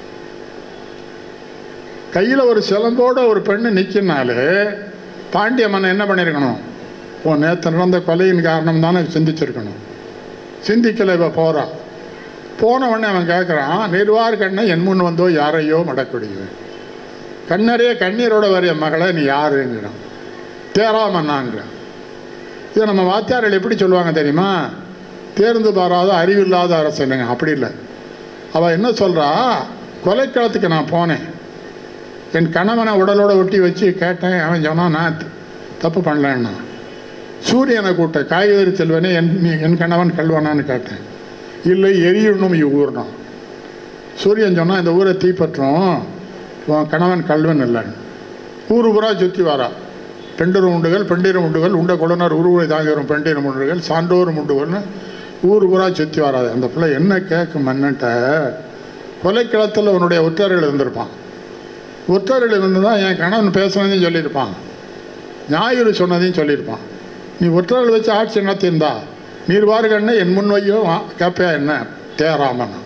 கையில் ஒரு சிலம்போட ஒரு பெண்ணு நிற்கினாலே பாண்டிய மன்னன் என்ன பண்ணியிருக்கணும் உன் நேற்று நடந்த கொலையின் காரணம் தானே சிந்திச்சிருக்கணும் சிந்திக்கலை இப்போ போகிறான் போன உடனே அவன் கேட்குறான் நிர்வார் கண்ணை என் முன் வந்தோ யாரையோ மடக்குடியும் கண்ணறைய கண்ணீரோட வரைய மகளை நீ யாருங்கிறான் தேராமன்னாங்கிறான் இதை நம்ம வாத்தியார்கள் எப்படி சொல்லுவாங்க தெரியுமா தேர்ந்து பாராத அறிவில்லாத அரசனுங்க அப்படி இல்லை அவள் என்ன சொல்கிறா கொலைக்களத்துக்கு நான் போனேன் என் கணவனை உடலோட ஒட்டி வச்சு கேட்டேன் அவன் சொன்னான் நான் த- தப்பு பண்ணலன்னா சூரியனை கூட்ட காய்கறி செல்வனே என் நீ என் கணவன் கல்வனான்னு கேட்டேன் இல்லை எரியணும் இவ்வூர்னா சூரியன் சொன்னால் இந்த ஊரை தீப்பற்றும் உன் கணவன் கல்வன் இல்லைன்னு ஊர் ஊரா சுற்றி வாரா பெண்டிரும் உண்டுகள் பெண்டிரும் உண்டுகள் உண்ட குழனர் உருவை தாங்கிவரும் பெண்டிரும் உண்டுகள் சான்றோரும் உண்டுகள்னு ஊர் ஊரா சுற்றி வராது அந்த பிள்ளை என்ன கேட்கும் மன்னன்ட்ட கொலைக்களத்தில் உன்னுடைய ஒற்றர்கள் இருந்திருப்பான் ஒற்றர்கள் இருந்து தான் என் கணவன் பேசுனதையும் சொல்லியிருப்பான் ஞாயிறு சொன்னதையும் சொல்லியிருப்பான் நீ ஒற்றர்கள் வச்சு ஆட்சி நடத்தியிருந்தா நீர் வாருகண்ணே என் முன் வையும் கேப்பையா என்ன தேராமன்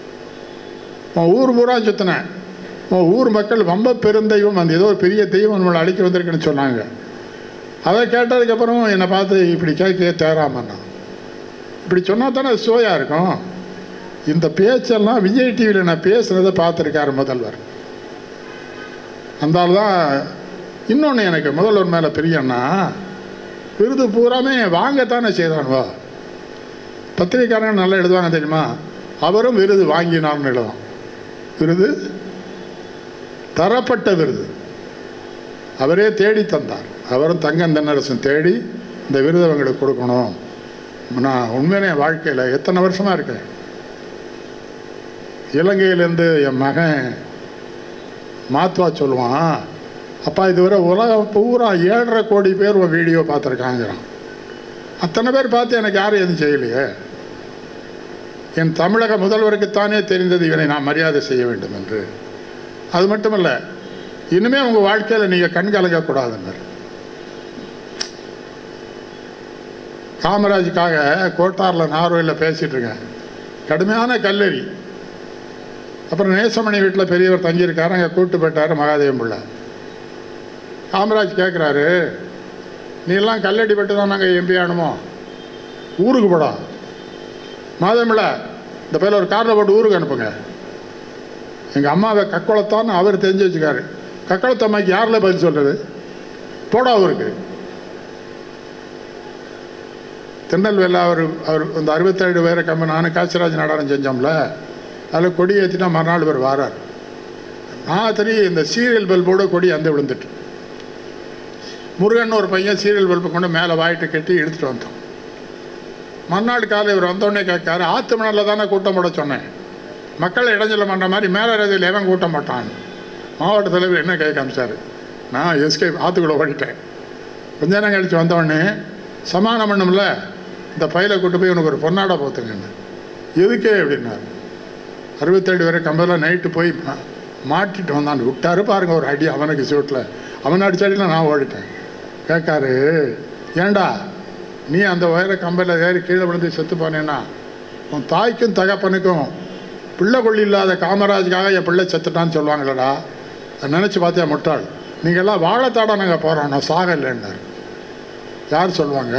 உன் ஊர் பூரா சுத்தினேன் உன் ஊர் மக்கள் வம்ப பெருந்தெய்வம் அந்த ஏதோ ஒரு பெரிய தெய்வம் நம்மளை அழைக்க வந்திருக்குன்னு சொன்னாங்க அதை கேட்டதுக்கப்புறம் என்னை பார்த்து இப்படி கேட்க தேராமண்ணா இப்படி சொன்னால் தானே சோயா இருக்கும் இந்த பேச்செல்லாம் விஜய் டிவியில் நான் பேசுனதை பார்த்துருக்காரு முதல்வர் அந்த ஆள் தான் இன்னொன்று எனக்கு முதல்வர் மேலே பிரியன்னா விருது பூராமே வாங்கத்தானே செய்தானுவா பத்திரிக்கைக்காரங்க நல்லா எழுதுவாங்க தெரியுமா அவரும் விருது வாங்கினார்னு எழுதுவான் விருது தரப்பட்ட விருது அவரே தேடி தந்தார் அவரும் தங்கம் தென்னரசன் தேடி இந்த விருது அவங்களுக்கு கொடுக்கணும் நான் உண்மையிலே என் வாழ்க்கையில் எத்தனை வருஷமாக இருக்கேன் இலங்கையிலேருந்து என் மகன் மாத்வா சொல்லுவான் அப்பா இதுவரை உலகம் பூரா ஏழரை கோடி பேர் உன் வீடியோ பார்த்துருக்காங்கிறான் அத்தனை பேர் பார்த்து எனக்கு யாரும் எதுவும் செய்யலையே என் தமிழக முதல்வருக்குத்தானே தெரிந்தது இவனை நான் மரியாதை செய்ய வேண்டும் என்று அது மட்டுமல்ல இனிமே உங்கள் வாழ்க்கையில் நீங்கள் கண் கலங்கக்கூடாதுன்னார் காமராஜுக்காக கோட்டாரில் நார்வேயில் பேசிகிட்டு இருக்கேன் கடுமையான கல்லறி அப்புறம் நேசமணி வீட்டில் பெரியவர் தங்கியிருக்காரு அங்கே கூட்டு போயிட்டார் மகாதேவன் பிள்ளை காமராஜ் கேட்குறாரு நீ எல்லாம் கல்லடி பட்டு தான் நாங்கள் எம்பி ஆகணுமோ ஊருக்கு போடா மாதமில்ல இந்த பையில ஒரு காரில் போட்டு ஊருக்கு அனுப்புங்க எங்கள் அம்மாவை கக்குளத்தான்னு அவர் தெரிஞ்சு வச்சுக்காரு கக்குளத்தம்மாக்கு யாரில் பதில் சொல்கிறது போடா ஊருக்கு திருநெல்வேலியில் அவர் அவர் இந்த அறுபத்தேழு பேரை கம்மி நானும் காசிராஜ் நாடாரம் செஞ்சோம்ல அதில் கொடி ஏற்றினா மறுநாள் இவர் வாரார் நான் தெரியும் இந்த சீரியல் பல்போட கொடி அந்த விழுந்துட்டு முருகன் ஒரு பையன் சீரியல் பல்பை கொண்டு மேலே வாயிட்டு கட்டி இழுத்துட்டு வந்தோம் மறுநாள் காலை இவர் வந்தோடனே கேட்காரு ஆத்து மணலில் தானே கூட்டம் போட சொன்னேன் மக்களை இடைஞ்சல பண்ணுற மாதிரி மேலே ரதியில் எவன் கூட்டம் போட்டான் மாவட்ட தலைவர் என்ன கை காமிச்சார் நான் எஸ்கே ஆற்றுக்குள்ளே ஓடிட்டேன் கொஞ்ச நேரம் கழித்து வந்தவொடனே சமாதானம் பண்ணும்ல இந்த பையில கூட்டு போய் உனக்கு ஒரு பொன்னாடை போத்துங்கன்னு எதுக்கே அப்படின்னாரு அறுபத்தேழு வரை கம்பெல்லாம் நைட்டு போய் மா- மாட்டிட்டு வந்தான் விட்டாரு பாருங்க ஒரு அடி அவனுக்கு சூட்டில் அவன் அடிச்ச அடியில் நான் ஓடிட்டேன் கேட்காரு ஏண்டா நீ அந்த உயர கம்பெல்லாம் ஏறி கீழே விழுந்து செத்து போனேன்னா உன் தாய்க்கும் தகப்பனுக்கும் பிள்ளை கொள்ளி இல்லாத காமராஜுக்காக என் பிள்ளை செத்துட்டான்னு சொல்லுவாங்களடா அதை நினச்சி பார்த்தியா முட்டாள் நீங்கள்லாம் வாழைத்தாடா நாங்கள் போகிறோம் நான் சாக இல்லைன்னாரு யார் சொல்லுவாங்க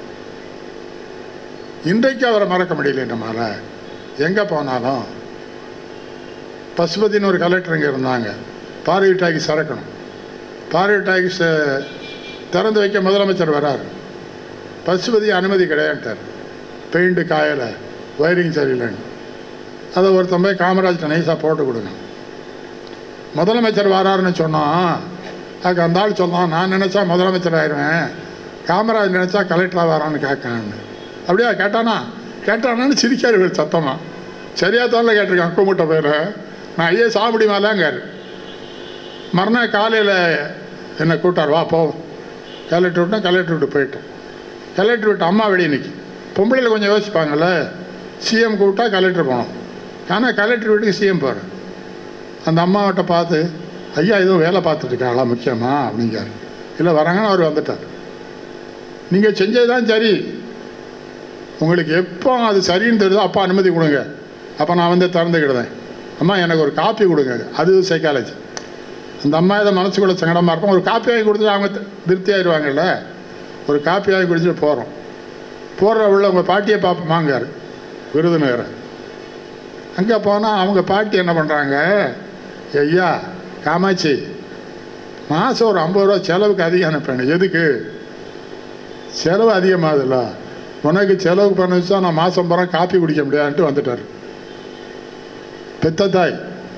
இன்றைக்கு அவரை மறக்க முடியல நம்மளால எங்கே போனாலும் பசுபதினு ஒரு கலெக்டர் இங்கே இருந்தாங்க பார்வை டாக்கி சறக்கணும் பார்வை டாக்கி திறந்து வைக்க முதலமைச்சர் வராரு பசுபதி அனுமதி கிடையாதுட்டார் பெயிண்ட்டு காயலை ஒயரிங் சரியில்லைன்னு அதை ஒருத்தன் போய் காமராஜ் நைஸாக போட்டு கொடுங்க முதலமைச்சர் வராருன்னு சொன்னோம் அதுக்கு அந்த ஆள் சொன்னான் நான் நினச்சா முதலமைச்சர் ஆயிடுவேன் காமராஜ் நினச்சா கலெக்டராக வரான்னு கேட்கான்னு அப்படியா கேட்டானா கேட்டானான்னு சிரிக்காரு இவர் சத்தமாக சரியா தோல்ல கேட்டிருக்கான் கும்பிட்ட பேர் நான் ஐயா சாக முடியுமாலாங்காரு மறுநாள் காலையில் என்னை கூட்டார் வா போ கலெக்டர் விட்டா கலெக்டர் விட்டு போயிட்டேன் கலெக்டர் விட்டு அம்மா வெளியே நிற்கி பொம்பளையில் கொஞ்சம் யோசிப்பாங்கல்ல சிஎம் கூப்பிட்டா கலெக்டர் போகணும் ஆனால் கலெக்டர் வீட்டுக்கு சிஎம் போகிறேன் அந்த அம்மாவிட்ட பார்த்து ஐயா எதுவும் வேலை பார்த்துட்டு இருக்காங்களா முக்கியமா அப்படிங்காரு இல்லை வராங்கன்னு அவர் வந்துட்டார் நீங்கள் செஞ்சது தான் சரி உங்களுக்கு எப்போ அது சரின்னு தெரியுதோ அப்போ அனுமதி கொடுங்க அப்போ நான் வந்து திறந்துக்கிடுவேன் அம்மா எனக்கு ஒரு காப்பி கொடுங்க அது சைக்காலஜி அந்த அம்மா இதை மனசுக்குள்ள சங்கடமாக இருக்கும் ஒரு காப்பி வாங்கி கொடுத்துட்டு அவங்க தி- திருப்தி ஆயிடுவாங்கல்ல ஒரு காப்பி வாங்கி குடிச்சிட்டு போகிறோம் போகிற உள்ள உங்கள் பாட்டியை பார்ப்போமாங்காரு விருதுநகரை அங்கே போனால் அவங்க பாட்டி என்ன பண்ணுறாங்க ஐயா காமாட்சி மாதம் ஒரு ஐம்பது ரூபா செலவுக்கு அதிகம் அனுப்பேன் எதுக்கு செலவு அதிகமாகுதுல்ல உனக்கு செலவுக்கு பண்ண வச்சா நான் மாதம் பூரா காப்பி குடிக்க முடியாதுன்ட்டு வந்துட்டார் பெத்த தாய்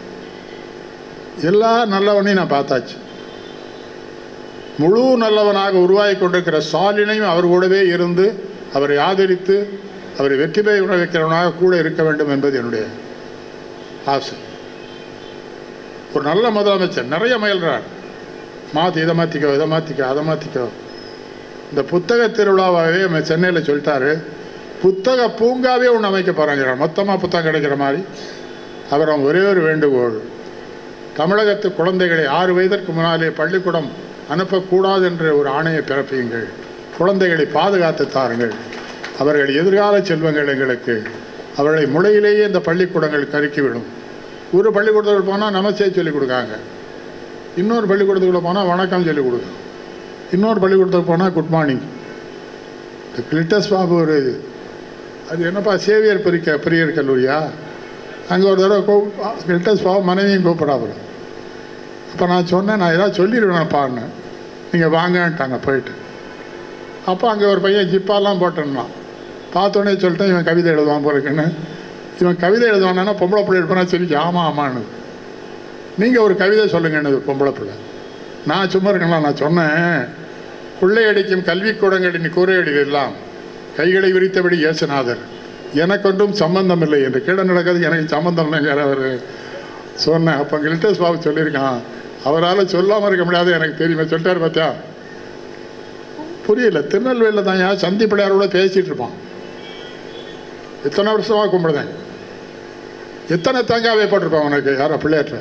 எல்லா நல்லவனையும் நான் பார்த்தாச்சு முழு நல்லவனாக உருவாகி கொண்டிருக்கிற ஸ்டாலினையும் அவர் கூடவே இருந்து அவரை ஆதரித்து அவரை வெற்றி பெற வைக்கிறவனாக கூட இருக்க வேண்டும் என்பது என்னுடைய ஆசை ஒரு நல்ல முதலமைச்சர் நிறைய முயல்றார் மாற்றி இதை மாற்றிக்கோ இதை மாற்றிக்கோ அதை மாற்றிக்கோ இந்த புத்தக திருவிழாவாகவே நம்ம சென்னையில் சொல்லிட்டாரு புத்தக பூங்காவே ஒன்று அமைக்க போகிறாங்கிறார் மொத்தமாக புத்தகம் கிடைக்கிற மாதிரி அப்புறம் ஒரே ஒரு வேண்டுகோள் தமிழகத்து குழந்தைகளை ஆறு வயதிற்கு முன்னாலே பள்ளிக்கூடம் அனுப்பக்கூடாது என்ற ஒரு ஆணையை பிறப்பியுங்கள் குழந்தைகளை பாதுகாத்து தாருங்கள் அவர்கள் எதிர்கால செல்வங்கள் எங்களுக்கு அவர்களை முளையிலேயே இந்த பள்ளிக்கூடங்கள் கருக்கிவிடும் ஒரு பள்ளிக்கூடத்துக்கு போனால் நமஸ்தே சொல்லிக் கொடுக்காங்க இன்னொரு பள்ளிக்கூடத்துக்குள்ள போனால் வணக்கம் சொல்லிக் கொடுக்கும் இன்னொரு பள்ளிக்கூடத்துக்கு போனால் குட் மார்னிங் இந்த கிளிட்டஸ் பாபு ஒரு அது என்னப்பா சேவியர் பிரிக்க பிரியர் கல்லூரியா அங்கே ஒரு தடவை கூ கிளிட்டஸ் பாபு மனைவியும் கூப்பிடாப்புல அப்போ நான் சொன்னேன் நான் ஏதாவது சொல்லிடுவேன்ப்பான்னு நீங்கள் வாங்கன்ட்டாங்க போயிட்டு அப்போ அங்கே ஒரு பையன் ஜிப்பாலாம் போட்டுருந்தான் பார்த்தோன்னே சொல்லிட்டேன் இவன் கவிதை எழுதுவான் போலுக்குன்னு இவன் கவிதை எழுதுவானா பொம்பளை பிள்ளை இருப்பானா சரி ஆமாம் ஆமான்னு நீங்கள் ஒரு கவிதை சொல்லுங்கன்னு பொம்பளை பிள்ளை நான் சும்மா இருக்கலாம் நான் சொன்னேன் கொள்ளையடிக்கும் கல்விக்கூடங்களின் கூரையடியெல்லாம் கைகளை விரித்தபடி இயேசுநாதர் எனக்கொன்றும் சம்பந்தம் இல்லை என்று கீழே நடக்கிறது எனக்கு சம்பந்தம் இல்லைங்கிற அவர் சொன்னேன் அப்போ கில்டஸ் பாபு சொல்லியிருக்கான் அவரால் சொல்லாமல் இருக்க முடியாது எனக்கு தெரியுமா சொல்லிட்டாரு பார்த்தியா புரியல திருநெல்வேலியில் தான் ஏன் சந்தி பிள்ளையாரோட பேசிகிட்டு இருப்பான் எத்தனை வருஷமாக கும்பிடுதேன் எத்தனை தேங்காவே போட்டிருப்பான் உனக்கு யாரோ பிள்ளையாற்ற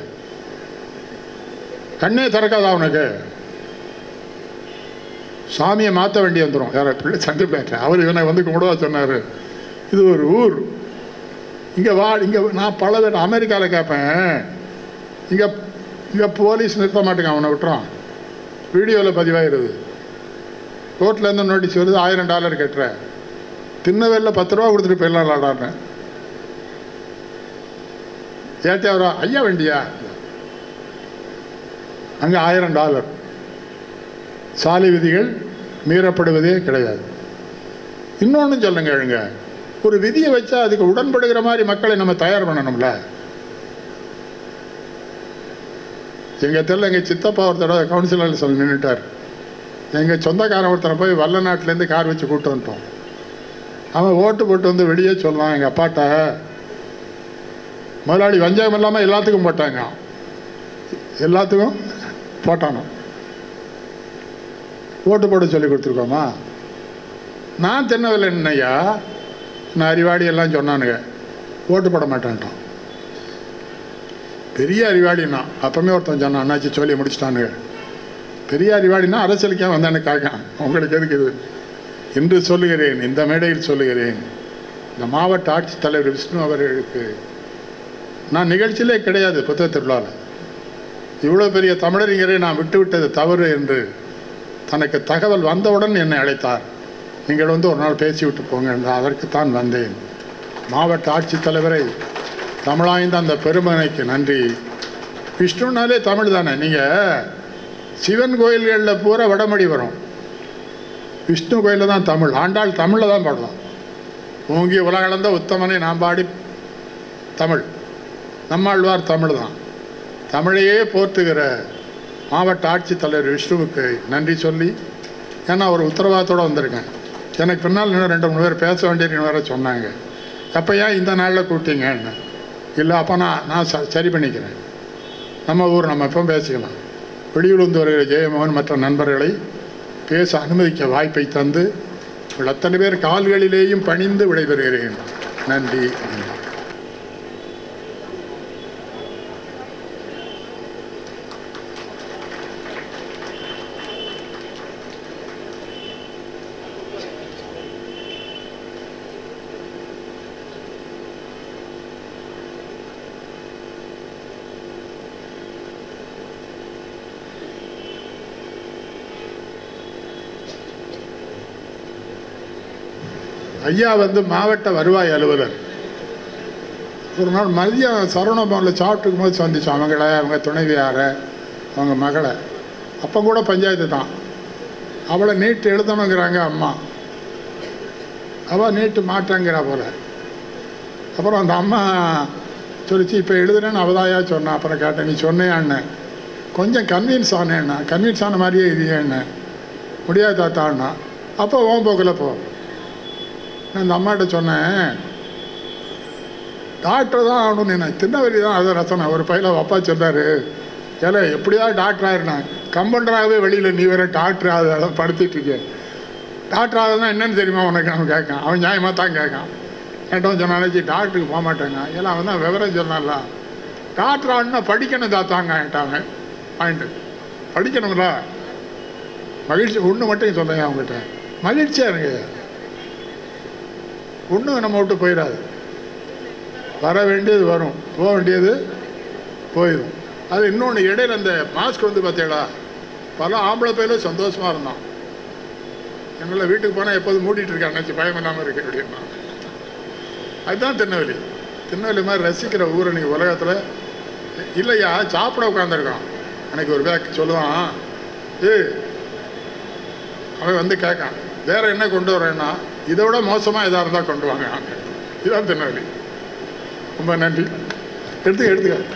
கண்ணே திறக்காதா அவனுக்கு சாமியை மாற்ற வேண்டி வந்துடும் யார பிள்ளை சந்தி பிள்ளையாற்ற அவர் இவனை வந்து கும்பிடுவா சொன்னார் இது ஒரு ஊர் இங்கே வா இங்கே நான் பல பேர் அமெரிக்காவில் கேட்பேன் இங்கே இங்கே போலீஸ் நிறுத்த மாட்டேங்க அவனை விட்டுறான் வீடியோவில் பதிவாயிருது கோர்ட்லேருந்து நோட்டீஸ் வருது ஆயிரம் டாலர் கட்டுற திண்ணவேலில் பத்து ரூபா கொடுத்துட்டு போயிடலாம்டான்னு ஏட்டி அவரா ஐயா வண்டியா அங்கே ஆயிரம் டாலர் சாலை விதிகள் மீறப்படுவதே கிடையாது இன்னொன்று சொல்லுங்க எழுங்க ஒரு விதியை வச்சா அதுக்கு உடன்படுகிற மாதிரி மக்களை நம்ம தயார் பண்ணணும்ல எங்கள் தெருல எங்கள் சித்தப்பா ஒரு தடவை கவுன்சிலர் சொல்லி நின்றுட்டார் எங்கள் சொந்தக்காரன் ஒருத்தனை போய் வல்ல நாட்டிலேருந்து கார் வச்சு கூப்பிட்டு வந்துட்டோம் அவன் ஓட்டு போட்டு வந்து வெளியே சொன்னான் எங்கள் அப்பாட்ட முதலாளி வஞ்சகம் இல்லாமல் எல்லாத்துக்கும் போட்டாங்க எல்லாத்துக்கும் போட்டானோ ஓட்டு போட சொல்லி கொடுத்துருக்கோமா நான் தென்னவில்லை என்னையா நான் அறிவாளி எல்லாம் சொன்னானுங்க ஓட்டு போட மாட்டேன்ட்டான் பெரிய அறிவாளினா அப்பவுமே ஒருத்தன் சொன்னான் அண்ணாச்சி சொல்லி முடிச்சிட்டானுங்க பெரிய அறிவாளினா அரசியலுக்கே வந்தானு காக்கான் உங்களுக்கு எதுக்கு இது என்று சொல்லுகிறேன் இந்த மேடையில் சொல்லுகிறேன் இந்த மாவட்ட ஆட்சித்தலைவர் விஷ்ணு அவர்களுக்கு நான் நிகழ்ச்சியிலே கிடையாது புத்தக திருவிழாவில் இவ்வளோ பெரிய தமிழறிஞரை நான் விட்டுவிட்டது தவறு என்று தனக்கு தகவல் வந்தவுடன் என்னை அழைத்தார் நீங்கள் வந்து ஒரு நாள் பேசிவிட்டு போங்க என்று அதற்குத்தான் வந்தேன் மாவட்ட ஆட்சித்தலைவரை தமிழாய்ந்த அந்த பெருமனைக்கு நன்றி விஷ்ணுனாலே தமிழ் தானே நீங்கள் சிவன் கோயில்களில் பூரா வடமொழி வரும் விஷ்ணு கோயிலில் தான் தமிழ் ஆண்டாள் தமிழில் தான் பாடுவோம் ஓங்கி உலகளந்த உத்தமனை நாம் பாடி தமிழ் நம்மாழ்வார் தமிழ் தான் தமிழையே போற்றுகிற மாவட்ட ஆட்சித்தலைவர் விஷ்ணுவுக்கு நன்றி சொல்லி ஏன்னா ஒரு உத்தரவாதத்தோடு வந்திருக்கேன் எனக்கு பின்னால் இன்னும் ரெண்டு மூணு பேர் பேச வேண்டியதுன்னு வேற சொன்னாங்க அப்போ ஏன் இந்த நாளில் கூப்பிட்டீங்கன்னு இல்லை அப்போ நான் நான் ச சரி பண்ணிக்கிறேன் நம்ம ஊர் நம்ம எப்போ பேசிக்கலாம் வெளியூர்ந்து வருகிற ஜெயமோகன் மற்ற நண்பர்களை பேச அனுமதிக்க வாய்ப்பை தந்து உங்கள் அத்தனை பேர் கால்களிலேயும் பணிந்து விடைபெறுகிறேன் நன்றி நன்றி ஐயா வந்து மாவட்ட வருவாய் அலுவலர் ஒரு நாள் மதியம் சரவணபவனில் சாப்பிட்டுக்கும் போது சந்திச்சோம் அவங்கள அவங்க துணைவியாரை அவங்க மகளை அப்போ கூட பஞ்சாயத்து தான் அவளை நீட்டு எழுதணுங்கிறாங்க அம்மா அவள் நீட்டு மாட்டேங்கிறா போல அப்புறம் அந்த அம்மா சொல்லிச்சு இப்போ எழுதுறேன்னு அவதாயா சொன்னான் அப்புறம் கேட்டேன் நீ சொன்னேன்னு கொஞ்சம் கன்வின்ஸ் ஆனேன்னா கன்வின்ஸ் ஆன மாதிரியே இல்லையேன்னு முடியாது தாத்தான்னா அப்போ ஓம் போக்கில் போ நான் இந்த அம்மாட்ட சொன்னேன் டாக்டர் தான் ஆகணும்னு நான் திருநெல்வேலி தான் அதை ரசனை ஒரு பையில அப்பா சொன்னார் ஏல எப்படியாவது டாக்டர் ஆயிருந்தேன் கம்பவுண்டராகவே வெளியில் நீ வேற டாக்டர் ஆகுது அதை படுத்திட்டு இருக்கேன் டாக்டர் ஆகுதுன்னா என்னன்னு தெரியுமா உனக்கு அவன் கேட்கான் அவன் நியாயமாக தான் கேட்கான் கேட்டவன் சொன்னாலே டாக்டருக்கு போக மாட்டேங்க ஏன்னா அவன் தான் விவரம் சொன்னான்ல டாக்டர் ஆகணும்னா படிக்கணும் தாத்தாங்க கேட்டாங்க பாயிண்ட்டு படிக்கணுங்களா மகிழ்ச்சி ஒன்று மட்டும் சொல்லுங்க அவங்ககிட்ட மகிழ்ச்சியாக இருங்க ஒன்றும் நம்ம விட்டு போயிடாது வர வேண்டியது வரும் போக வேண்டியது போயிடும் அது இன்னொன்று இடையில அந்த மாஸ்க் வந்து பார்த்தீங்களா பல ஆம்பளை பையிலும் சந்தோஷமாக இருந்தான் எங்களை வீட்டுக்கு போனால் எப்போதும் மூடிட்டு இருக்கேன் அண்ணாச்சி பயம் இல்லாமல் இருக்கு அப்படின்னா அதுதான் திருநெல்வேலி திருநெல்வேலி மாதிரி ரசிக்கிற ஊர் இன்னைக்கு உலகத்தில் இல்லையா சாப்பிட உட்காந்துருக்கான் அன்னைக்கு ஒரு பேக் சொல்லுவான் ஏ அவன் வந்து கேட்கான் வேற என்ன கொண்டு வரேன்னா இதை விட மோசமாக எதாக இருந்தால் கொண்டு வாங்க இதுதான் திருநெல்வேலி ரொம்ப நன்றி எடுத்துக்க எடுத்துக்க